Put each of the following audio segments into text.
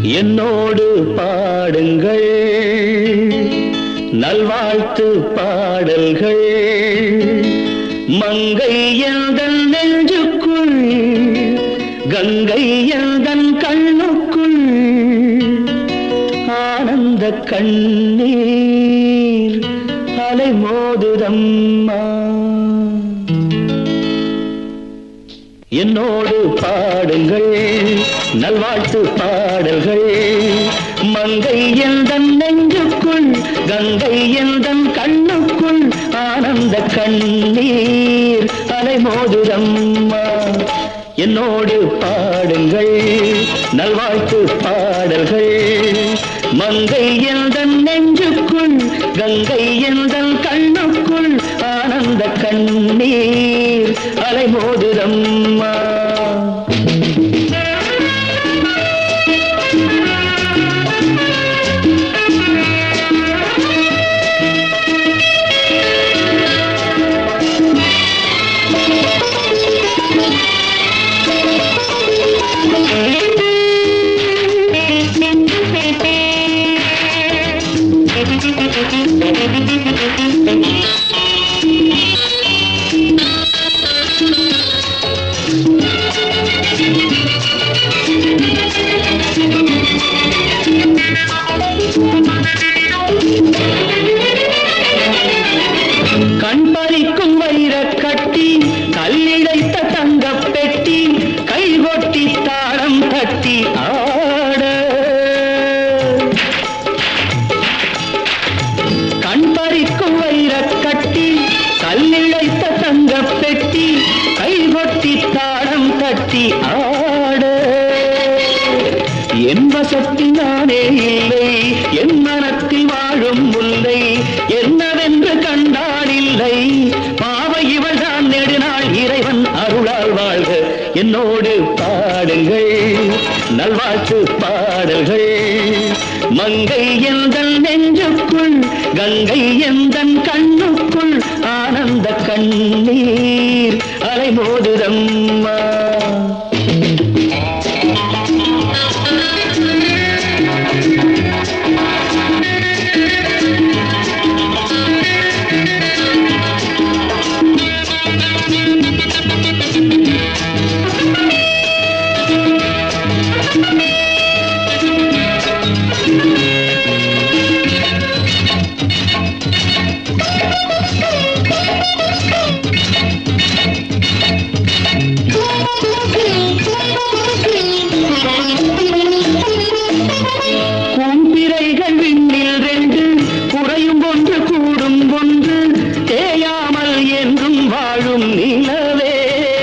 என்னோடு பாடுங்கள் நல்வாழ்த்து பாடல்கள் மங்கை எந்தன் நெஞ்சுக்குள் கங்கை எந்தன் கண்ணுக்குள் ஆனந்த கண்ணீர் அலை மோதுதம்மா என்னோடு பாடுங்கள் நல்வாழ்த்து பாடல்கள் மங்கை எந்தன் நெஞ்சுக்குள் கங்கை எந்தன் கண்ணுக்குள் ஆனந்த கண்ணீர் அலை மோதுதம்மா என்னோடு பாடுங்கள் நல்வாழ்த்து பாடல்கள் மங்கை எந்தன் நெஞ்சுக்குள் கங்கை எந்தன் கண்ணுக்குள் ஆனந்த கண்ணீர் அலை மோதுதம்மா கண் பறிக்கும் வைர கட்டி கல்லிழைத்த தங்க பெட்டி கைகொட்டி தாளம் தட்டி ஆட கண் பறிக்கும் வைர கட்டி கல்லிழைத்த தங்க பெட்டி கைகொட்டி தாளம் தட்டி ஆட என் வசத்தில் நானே இல்லை என் மனத்தில் வாழும் முல்லை என்னவென்று கண்டால் இல்லை பாவை இவள் தான் நெடுநாள் இறைவன் அருளால் வாழ்க என்னோடு பாடுங்கள் நல்வாழ்த்து பாடல்கள் மங்கை எந்தன் நெஞ்சுக்குள் கங்கை எந்தன் கண்ணுக்குள் ஆனந்த கண்ணீர் அலைமோதுதம்மா கூம்பிரைகள் விண்ணில் ரெண்டு குறையும் ஒன்று கூடும் ஒன்று தேயாமல் என்றும் வாழும் நிலவே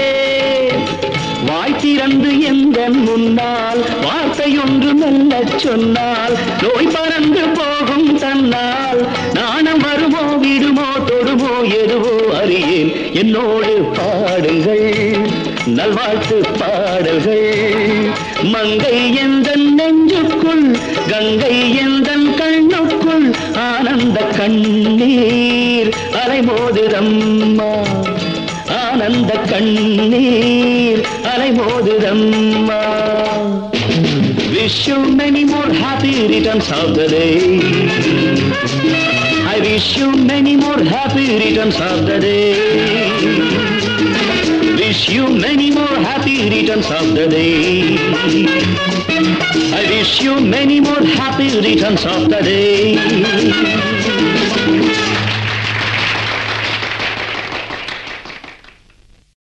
வாய் திறந்து எந்த முன்னால் வார்த்தையொன்று மெல்லச் சொன்னால் நோய் பறந்து போகும் தன்னால் நாணம் வருமோ விடுமோ தொடுமோ எதுவோ அறியேன் என்னோடு பாடுங்கள் நல்வாழ்த்து பாடல்கள் மங்கை எந்தன் நெஞ்சுக்குள் கங்கை எந்தன் கண்ணுக்குள் ஆனந்த கண்ணீர் அலைமோதுதம்மா ஆனந்த கண்ணீர் அலைமோதுதம்மா Wish you many more happy returns of the day. I wish you many more happy returns of the day. Wish you many more happy returns of the day. I wish you many more happy returns of the day.